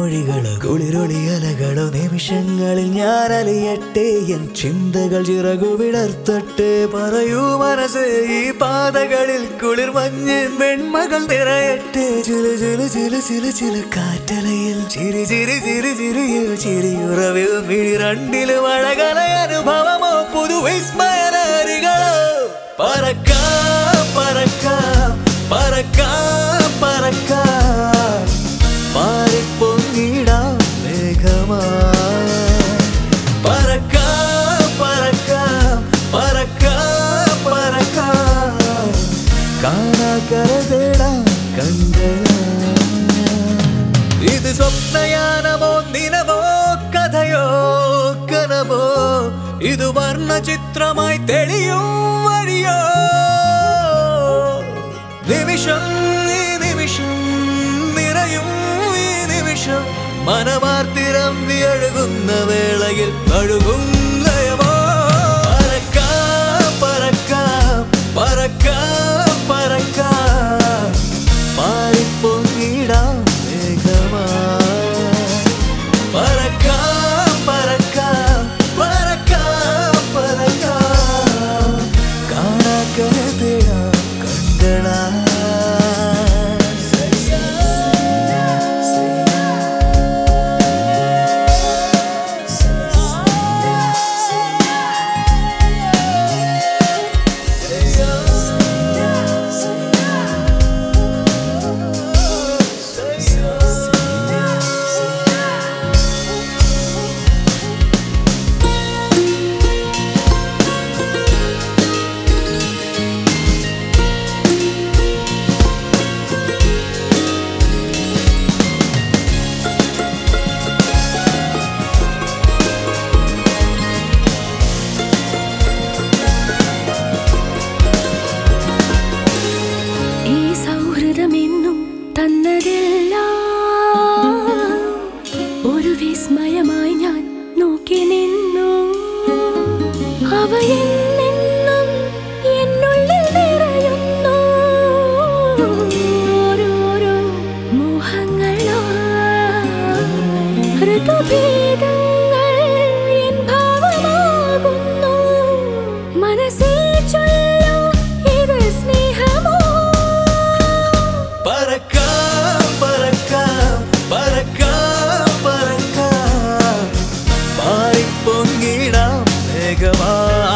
മൊഴികളോ കുളിരൊളിയലകളോ നിമിഷങ്ങളിൽ ഞാൻ അലിയട്ടെ എൻ ചിന്തകൾ ചിറകു വിടർത്തട്ടെ പറയൂ മനസ്സ് ഈ പാതകളിൽ കുളിർ മഞ്ഞിൻ വെൺമകൾ നിറയട്ടെ ചില ചില ചില ചില ചില കാറ്റലയിൽ ചിരി ചിരി ചിരി ചിരിയോ ചിരിയുറവിൽ മിഴി രണ്ടിലും അഴകല അനുഭവമോ പുതു വിസ്മയനാരികളോ പറക്കാം പറക്കാം പറക്കാം പറക്കാം പാറിപ്പൊങ്ങിടാം മേഘമാ പറക്കാം പറക്കാം പറക്കാം പറക്കാം കാണാക്കര തേടാം കണ്ടയാ ഇത് സ്വപ്നയാനമോ നിലവോ കഥയോ കനവോ ഇത് വർണ്ണചിത്രമായി തെളിയും വഴിയോ നിമിഷം ഈ നിമിഷം നിറയും ഈ നിമിഷം മനമാർത്തിരം വിയഴുകുന്ന വേളയിൽ കഴുകും ലയമോ പറക്കാം പറക്കാം പറക്കാം പറക്കാം പാറിപ്പൊങ്ങിടാം മേഘമാ പറക്കാം പറക്കാം പറക്കാം പറക്കാം കാണാക്കര തേടാം കണ്ടളാ ഈ സൗഹൃദമെന്നും തന്നതെല്ലാം ഒരു വിസ്മയമായി ഞാൻ നോക്കി നിന്നു അവ എന്നെന്നും എന്നുള്ളിൽ നിറയുന്നു ഓരോരോ മോഹങ്ങളാ ഋതുഭേദങ്ങൾ എൻ ഭാവമാകുന്നു മനസ്സിൽ ചൊല്ലൂ ഇത് സ്നേഹമോ പറക്കാം പറക്കാം പറക്കാം പറക്കാം പാറിപ്പൊങ്ങിടാം മേഘമാ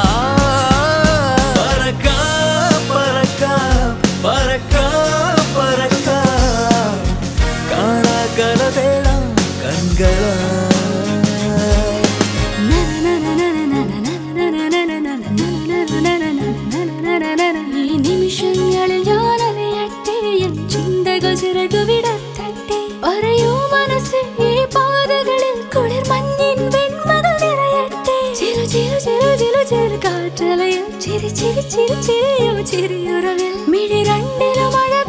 പറക്കാം പറക്കാം പറക്കാം പറക്കാം കാണാക്കല തേടാം കൺകളാ ഈ നിമിഷങ്ങളിൽ ഞാൻ അറിയട്ടെ എൻ ചിന്തകൾ ചിറകു വിടർത്തട്ടെ പറയൂ മനസ്സ് ഈ പാതകളിൽ കുളിർ മഞ്ഞിൻ വെൺമകൾ നിറയട്ടെ ചിരു ചിരു ചിരു ചിരു ചിരു കാറ്റലയിൽ ചിരി ചിരി ചിരി ചിരിയോ ചിരിയുറവിൽ മിഴി രണ്ടിലും അഴ